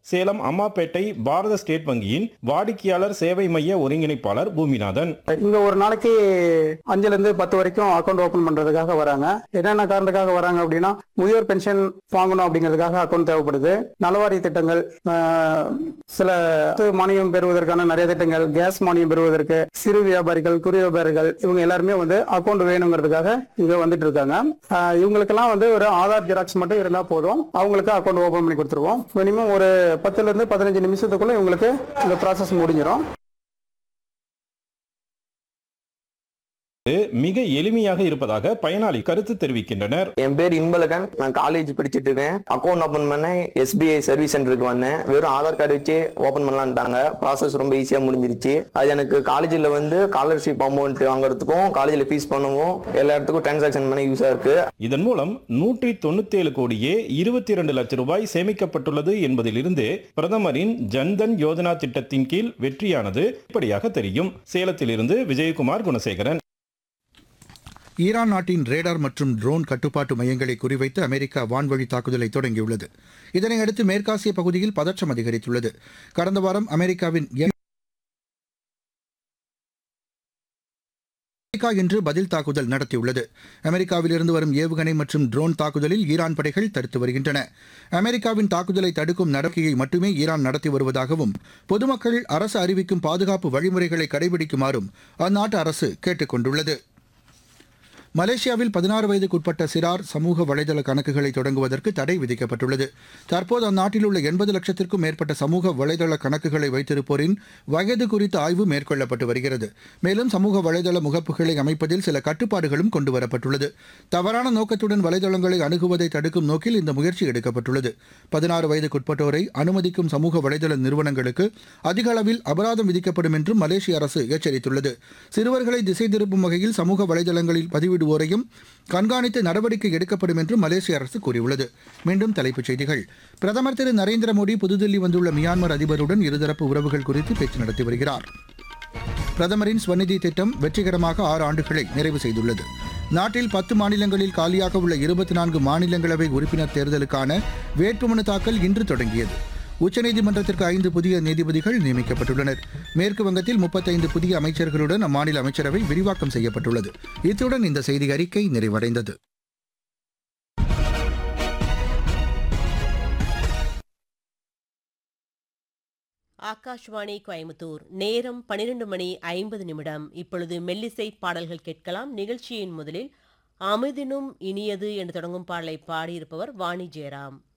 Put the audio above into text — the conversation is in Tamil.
சேலம் அம்மாப்பேட்டை பாரத ஸ்டேட் வங்கியின் வாடிக்கையாளர் சேவை மைய ஒருங்கிணைப்பாளர் பூமிநாதன் இங்க ஒரு நாளைக்கு அஞ்சுல இருந்து பத்து வரைக்கும் அக்கௌண்ட் ஓபன் பண்றதுக்காக வராங்க என்னென்ன காரணத்துக்காக வராங்க அப்படின்னா முதியோர் பென்ஷன் வாங்கணும் அப்படிங்கிறதுக்காக அக்கௌண்ட் தேவைப்படுது நலவாரி திட்டங்கள் ஆஹ், சில மானியம் பெறுவதற்கான நிறைய திட்டங்கள் கேஸ் மானியம் பெறுவதற்கு சிறு வியாபாரிகள் குறு வியாபாரிகள் இவங்க எல்லாருமே வந்து அக்கௌண்ட் வேணுங்கிறதுக்காக இங்க வந்துட்டு இருக்காங்க ஆஹ், இவங்களுக்கெல்லாம் வந்து ஒரு ஆதார் ஜெராக்ஸ் மட்டும் இருந்தா போதும் அவங்களுக்கு அக்கௌண்ட் ஓபன் பண்ணி கொடுத்துருவோம் மினிமம் ஒரு பத்துல இருந்து பதினஞ்சு நிமிஷத்துக்குள்ள இவங்களுக்கு இந்த ப்ராசஸ் முடிஞ்சிடும் மிக எளிமையாக இருப்பதாக பயனாளி கருத்து தெரிவிக்கின்றனர் என் பேர் இன்பழகன் நான் காலேஜ் படிச்சுட்டு இருக்கேன் அக்கௌண்ட் ஓபன் பண்ண எஸ்பிஐ சர்வீஸ் சென்டருக்கு வந்தேன் வெறும் ஆதார் கார்டு வச்சு ஓபன் பண்ணலான்ட்டாங்க ப்ராசஸ் ரொம்ப ஈஸியா முடிஞ்சிருச்சு அது எனக்கு காலேஜில் வந்து ஸ்காலர்ஷிப் அமௌண்ட் வாங்குறதுக்கும் காலேஜில் ஃபீஸ் பண்ணவும் எல்லா இடத்துக்கும் டிரான்சாக்ஷன் பண்ண யூஸா இருக்கு இதன் மூலம் நூற்றி தொண்ணூத்தி ஏழு கோடியே இருபத்தி இரண்டு லட்சம் ரூபாய் சேமிக்கப்பட்டுள்ளது என்பதிலிருந்து பிரதமரின் ஜன்தன் யோஜனா திட்டத்தின் கீழ் வெற்றியானது இப்படியாக தெரியும் சேலத்திலிருந்து விஜயகுமார் குணசேகரன் ஈரான் நாட்டின் ரேடார் மற்றும் ட்ரோன் கட்டுப்பாட்டு மையங்களை குறிவைத்து அமெரிக்கா வான்வழி தாக்குதலை தொடங்கியுள்ளது இதனையடுத்து மேற்காசிய பகுதியில் பதற்றம் அதிகரித்துள்ளது கடந்த வாரம் அமெரிக்காவின் எம் அமெரிக்கா இன்று பதில் தாக்குதல் நடத்தியுள்ளது அமெரிக்காவிலிருந்து வரும் ஏவுகணை மற்றும் ட்ரோன் தாக்குதலில் ஈரான் படைகள் தடுத்து வருகின்றன அமெரிக்காவின் தாக்குதலை தடுக்கும் நடவடிக்கையை மட்டுமே ஈரான் நடத்தி வருவதாகவும் பொதுமக்கள் அரசு அறிவிக்கும் பாதுகாப்பு வழிமுறைகளை கடைபிடிக்குமாறும் அந்நாட்டு அரசு கேட்டுக் கொண்டுள்ளது மலேசியாவில் பதினாறு வயதுக்குட்பட்ட சிறார் சமூக வலைதள கணக்குகளை தொடங்குவதற்கு தடை விதிக்கப்பட்டுள்ளது தற்போது அந்நாட்டில் உள்ள எண்பது லட்சத்திற்கும் மேற்பட்ட சமூக வலைதள கணக்குகளை வைத்திருப்போரின் வயது குறித்த ஆய்வு மேற்கொள்ளப்பட்டு வருகிறது மேலும் சமூக வலைதள முகப்புகளை அமைப்பதில் சில கட்டுப்பாடுகளும் கொண்டுவரப்பட்டுள்ளது தவறான நோக்கத்துடன் வலைதளங்களை அணுகுவதை தடுக்கும் நோக்கில் இந்த முயற்சி எடுக்கப்பட்டுள்ளது பதினாறு வயதுக்குட்பட்டோரை அனுமதிக்கும் சமூக வலைதள நிறுவனங்களுக்கு அதிக அளவில் அபராதம் விதிக்கப்படும் என்றும் மலேசிய அரசு எச்சரித்துள்ளது சிறுவர்களை திசை திருப்பும் வகையில் சமூக வலைதளங்களில் பதிவிடுவோரையும் கண்காணித்து நடவடிக்கை எடுக்கப்படும் என்றும் மலேசிய அரசு கூறியுள்ளது மீண்டும் தலைப்புச் செய்திகள் பிரதமர் திரு நரேந்திர மோடி புதுதில்லி வந்துள்ள மியான்மர் அதிபருடன் இருதரப்பு உறவுகள் குறித்து பேச்சு நடத்தி வருகிறார் பிரதமரின் ஸ்வநிதி திட்டம் வெற்றிகரமாக ஆறு ஆண்டுகளை நிறைவு செய்துள்ளது நாட்டில் பத்து மாநிலங்களில் காலியாக உள்ள இருபத்தி நான்கு மாநிலங்களவை உறுப்பினர் தேர்தலுக்கான வேட்புமனு தாக்கல் இன்று தொடங்கியது உச்சநீதிமன்றத்திற்கு ஐந்து புதிய நீதிபதிகள் நியமிக்கப்பட்டுள்ளனர் மேற்கு வங்கத்தில் முப்பத்தைந்து புதிய அமைச்சர்களுடன் அம்மாநில அமைச்சரவை விரிவாக்கம் செய்யப்பட்டுள்ளது இத்துடன் இந்த செய்தி அறிக்கை நிறைவடைந்தது ஆகாஷ்வாணி கோயம்புத்தூர் நேரம் பனிரெண்டு மணி ஐம்பது நிமிடம் இப்பொழுது மெல்லிசை பாடல்கள் கேட்கலாம் நிகழ்ச்சியின் முதலில் அமுதினும் இனியது என்று தொடங்கும் பாடலை பாடியிருப்பவர் வாணி ஜெயராம்